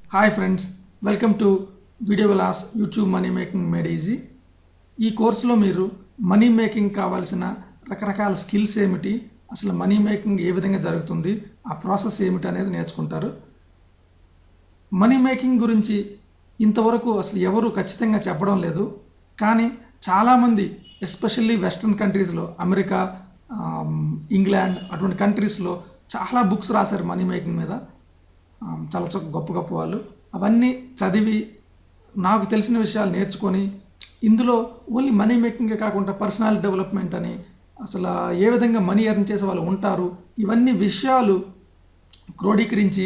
hi friends welcome to video Vilas YouTube money making made easy ఈ కోర్సులో మీరు money making కావాల్సిన రకరకాల స్కిల్స్ ఏమిటి అసలు మనీ మేకింగ్ ఏ విధంగా జరుగుతుంది ఆ ప్రాసెస్ ఏమిటి అనేది నేర్చుకుంటారు మనీ మేకింగ్ గురించి ఇంతవరకు అసలు ఎవరు ఖచ్చితంగా చెప్పడం లేదు కానీ చాలామంది ఎస్పెషల్లీ వెస్ట్రన్ కంట్రీస్లో అమెరికా ఆమ్, ఇంగ్లాండ్ అటువంటి కంట్రీస్లో చాలా బుక్స్ రాశారు మనీ మేకింగ్ మీద ఆమ్, చాలా చొక్క గొప్ప గొప్ప వాళ్ళు అవన్నీ చదివి నాకు తెలిసిన విషయాలు నేర్చుకొని ఇందులో ఓన్లీ మనీ మేకింగే కాకుండా పర్సనాలిటీ డెవలప్మెంట్ అని అసలు ఏ విధంగా మనీ ఎర్న్ చేసే వాళ్ళు ఉంటారు ఇవన్నీ విషయాలు క్రోడీకరించి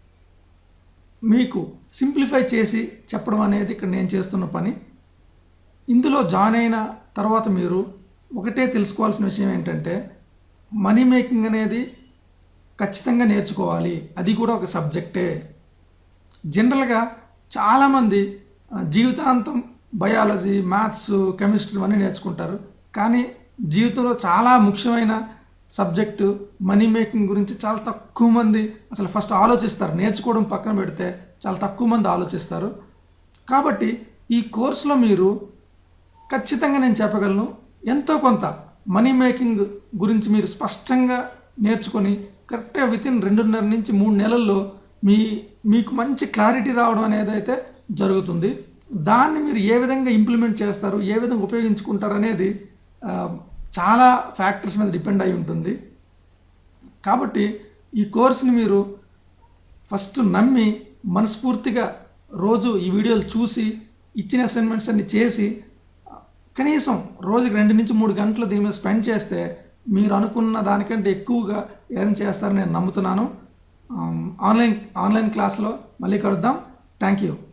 మీకు సింప్లిఫై చేసి చెప్పడం అనేది ఇక్కడ నేను చేస్తున్న పని ఇందులో జాయిన్ అయిన తర్వాత మీరు ఒకటే తెలుసుకోవాల్సిన విషయం ఏంటంటే మనీ మేకింగ్ అనేది ఖచ్చితంగా నేర్చుకోవాలి అది కూడా ఒక సబ్జెక్టే జనరల్గా చాలామంది ఆ, జీవితాంతం బయాలజీ మ్యాథ్స్ కెమిస్ట్రీ అన్నీ నేర్చుకుంటారు కానీ జీవితంలో చాలా ముఖ్యమైన సబ్జెక్టు మనీ మేకింగ్ గురించి చాలా తక్కువ మంది అసలు ఫస్ట్ ఆలోచిస్తారు నేర్చుకోవడం పక్కన పెడితే చాలా తక్కువ మంది ఆలోచిస్తారు కాబట్టి ఈ కోర్సులో మీరు ఖచ్చితంగా నేను చెప్పగలను ఎంతో కొంత మనీ మేకింగ్ గురించి మీరు స్పష్టంగా నేర్చుకొని కరెక్ట్గా విత్ ఇన్ రెండున్నర నుంచి మూడు నెలల్లో మీ మీకు మంచి క్లారిటీ రావడం అనేది అయితే జరుగుతుంది దాన్ని మీరు ఏ విధంగా ఇంప్లిమెంట్ చేస్తారు ఏ విధంగా ఉపయోగించుకుంటారు అనేది ఆ, చాలా ఫ్యాక్టర్స్ మీద డిపెండ్ అయి ఉంటుంది కాబట్టి ఈ కోర్సుని మీరు ఫస్ట్ నమ్మి మనస్ఫూర్తిగా రోజు ఈ వీడియోలు చూసి ఇచ్చిన అసైన్మెంట్స్ అన్ని చేసి కనీసం రోజుకి రెండు నుంచి మూడు గంటలు దీని మీద స్పెండ్ చేస్తే మీరు అనుకున్న దానికంటే ఎక్కువగా ఏం చేస్తారని నేను నమ్ముతున్నాను ఆమ్, ఆన్లైన్ ఆన్లైన్ క్లాస్లో మళ్ళీ కలుద్దాం థ్యాంక్ యూ